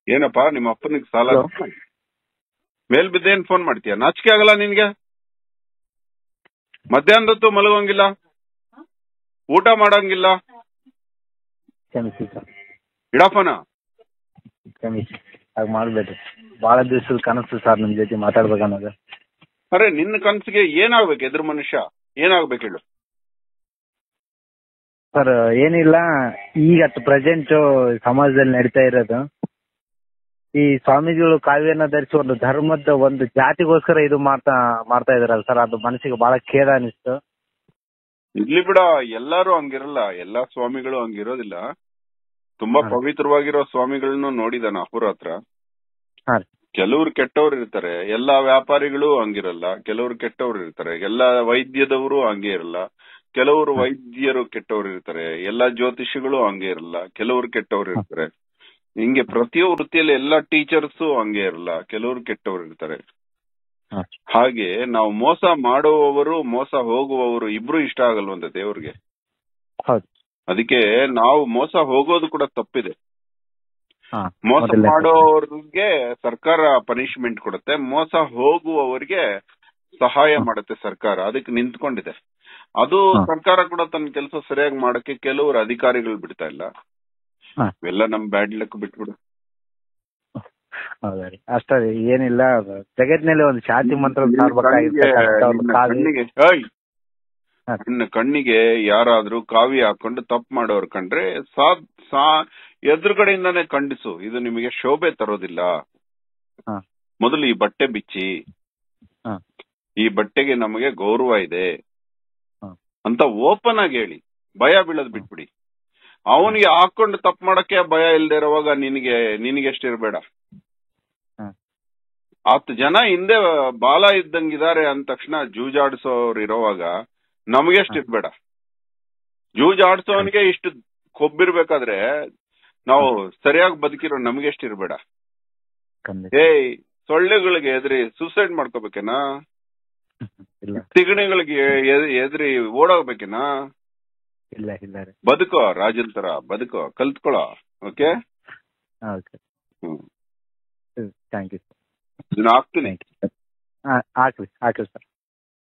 ಏನಪ್ಪ ನಿಮ್ಮ ಅಪ್ಪನಿಗೆ ಸಾಲ Hello. ಮೇಲ್ ಬಿದ್ದೇನ್ ಫೋನ್ ಮಾಡ್ತೀಯ ನಾಚಿಕೆ ಆಗಲ್ಲ ನಿನ್ಗೆ ಮಧ್ಯಾಹ್ನದೊತ್ತು ಮಲಗೋಂಗಿಲ್ಲ ಊಟ ಮಾಡಂಗಿಲ್ಲ ಕ್ಷಮಿಸಿ ಸರ್ ಇಡಪ್ಪನ ಕ್ಷಮಿಸಿ ಹಾಗೆ ಮಾಡಬೇಡ್ರಿ ಭಾಳ ದಿವಸದ ಕನಸು ಸರ್ ನಿಮ್ ಜೊತೆ ಮಾತಾಡ್ಬೇಕನ್ನೋದು ಅರೆ ನಿನ್ನ ಕನ್ಸಿಗೆ ಏನಾಗ್ಬೇಕು ಎದುರು ಮನುಷ್ಯ ಏನಾಗ್ಬೇಕು ಹೇಳು ಸರ್ ಏನಿಲ್ಲ ಈಗ ಅಟ್ ಪ್ರೆಸೆಂಟ್ ಸಮಾಜದಲ್ಲಿ ನಡೀತಾ ಇರೋದು ಈ ಸ್ವಾಮೀಜಿಗಳು ಕಾವ್ಯನ ಧರಿಸಿ ಒಂದು ಧರ್ಮದ ಒಂದು ಜಾತಿಗೋಸ್ಕರ ಇದು ಮಾಡ್ತಾ ಮಾಡ್ತಾ ಇದಾರಲ್ಲ ಸರ್ ಅದು ಮನಸ್ಸಿಗೆ ಬಹಳ ಖೇದ ಅನಿಸ್ತು ಇರ್ಲಿ ಬಿಡ ಎಲ್ಲಾರು ಹಂಗಿರಲ್ಲ ಎಲ್ಲಾ ಸ್ವಾಮಿಗಳು ಹಂಗಿರೋದಿಲ್ಲ ತುಂಬಾ ಹಾ. ಪವಿತ್ರವಾಗಿರೋ ಸ್ವಾಮಿಗಳನ್ನು ನೋಡಿದಾನ ಅಪುರ ಹತ್ರ ಹಾ ರೀ ಕೆಲವ್ರು ಕೆಟ್ಟವ್ರು ಇರ್ತಾರೆ ಎಲ್ಲಾ ವ್ಯಾಪಾರಿಗಳು ಹಂಗಿರಲ್ಲ ಕೆಲವ್ರು ಕೆಟ್ಟವ್ರು ಇರ್ತಾರೆ ಎಲ್ಲಾ ವೈದ್ಯದವರು ಹಂಗೆ ಇರಲ್ಲ ಕೆಲವರು ಹಾ. ವೈದ್ಯರು ಕೆಟ್ಟವ್ರು ಇರ್ತಾರೆ ಎಲ್ಲಾ ಜ್ಯೋತಿಷಿಗಳು ಹಂಗೆ ಇರಲ್ಲ ಕೆಲವ್ರು ಕೆಟ್ಟವ್ರು ಇರ್ತಾರೆ ಹಿಂಗೆ ಪ್ರತಿಯೊಂದು ವೃತ್ತಿಯಲ್ಲಿ ಎಲ್ಲಾ ಟೀಚರ್ಸ್ ಹಂಗೆ ಇರಲ್ಲ ಕೆಲವ್ರು ಕೆಟ್ಟವ್ರು ಇರ್ತಾರೆ ಹಾ. ಹಾಗೆ ನಾವು ಮೋಸ ಮಾಡುವವರು ಮೋಸ ಹೋಗುವವರು ಇಬ್ರು ಇಷ್ಟ ಆಗಲ್ವಂತೆ ದೇವ್ರಿಗೆ ಹೌದು ಅದಕ್ಕೆ ನಾವು ಮೋಸ ಹೋಗೋದು ಕೂಡ ತಪ್ಪಿದೆ ಹಾ ಮೋಸ ಮೊದಲನೇ ಮಾಡೋರ್ಗೆ ಸರ್ಕಾರ ಪನಿಷ್ಮೆಂಟ್ ಕೊಡುತ್ತೆ ಮೋಸ ಹೋಗುವವರಿಗೆ ಸಹಾಯ ಮಾಡುತ್ತೆ ಸರ್ಕಾರ ಅದಕ್ಕೆ ನಿಂತ್ಕೊಂಡಿದೆ ಅದು ಹಾ. ಸರ್ಕಾರ ಕೂಡ ತನ್ನ ಕೆಲಸ ಸರಿಯಾಗಿ ಮಾಡಕ್ಕೆ ಕೆಲವರು ಅಧಿಕಾರಿಗಳು ಬಿಡ್ತಾ ಇಲ್ಲ ಹಾ. ಇವೆಲ್ಲ ನಮ್ ಬ್ಯಾಡ್ ಲಕ್ ಬಿಟ್ಬಿಡು ಹೌದಾ ರೀ ಅಷ್ಟೇ ರೀ ಏನಿಲ್ಲ ಜಗತ್ತಿನಲ್ಲಿ ಒಂದು ಶಾಂತಿ ಮಂತ್ರ ನಿನ್ನ ಸಾರ್ಬೇಕಾಗಿರ್ತಕ್ಕಂಥ ಒಂದು ನಿನ್ನ ಕಾವ್ಯ ಕಣ್ಣಿಗೆ ಏಯ್! ಹಾ. ನಿನ್ನ ಕಣ್ಣಿಗೆ ಯಾರಾದ್ರೂ ಕಾವಿ ಹಾಕೊಂಡು ತಪ್ಪು ಮಾಡೋರ್ ಕಂಡ್ರೆ ಸಾ ಸಾ ಎದುರುಗಡೆಯಿಂದಾನೇ ಖಂಡಿಸು ಇದು ನಿಮಗೆ ಶೋಭೆ ತರೋದಿಲ್ಲ ಹಾ. ಮೊದಲು ಈ ಬಟ್ಟೆ ಬಿಚ್ಚಿ ಹಾ. ಈ ಬಟ್ಟೆಗೆ ನಮಗೆ ಗೌರವ ಇದೆ ಹಾ. ಅಂತ ಓಪನ್ ಆಗಿ ಹೇಳಿ ಭಯ ಬೀಳೋದ್ ಬಿಟ್ಬಿಡಿ ಅವನಿಗೆ ಹಾಕೊಂಡು ತಪ್ಪು ಮಾಡಕ್ಕೆ ಭಯ ಇಲ್ದೇ ಇರುವಾಗ ನಿನಗೆ ನಿನಗೆ ಎಷ್ಟಿರ್ಬೇಡ ಹಾ. ಹತ್ತು ಜನ ಹಿಂದೆ ಬಾಲ ಇದ್ದಂಗಿದ್ದಾರೆ ಅಂದ ತಕ್ಷಣ ಜೂಜಾಡಿಸೋರು ಇರೋವಾಗ ನಮಗೆಷ್ಟಿರ್ಬೇಡ ಜೂಜಾಡ್ಸೋನ್ಗೆ ಇಷ್ಟು ಕೊಬ್ಬಿರ್ಬೇಕಾದ್ರೆ ನಾವು ಸರಿಯಾಗಿ ಬದುಕಿರೋ ನಮ್ಗೆಷ್ಟಿರ್ಬೇಡ ಖಂಡಿತ ಏಯ್ ಸೊಳ್ಳೆಗಳಿಗೆ ಎದ್ರಿ ಸೂಸೈಡ್ ಮಾಡ್ಕೋಬೇಕೇನಾ ಇಲ್ಲ ತಿಗಣೆಗಳಿಗೆ ಎ- ಎದ್ರಿ ಓಡೋಗ್ಬೇಕೇನಾ ಇಲ್ಲ ಇಲ್ಲ ರೀ ಬದುಕೋ ರಾಜನ್ ತರ ಬದುಕೋ ಕಲ್ತ್ಕೊಳ್ಳೋ okay okay hmm thank you ಇದನ್ನ ಹಾಕ್ತೀನಿ ಥ್ಯಾಂಕ್ ಯು ಹಾಕ್ರಿ ಹಾಕ್ರಿ ಸರ್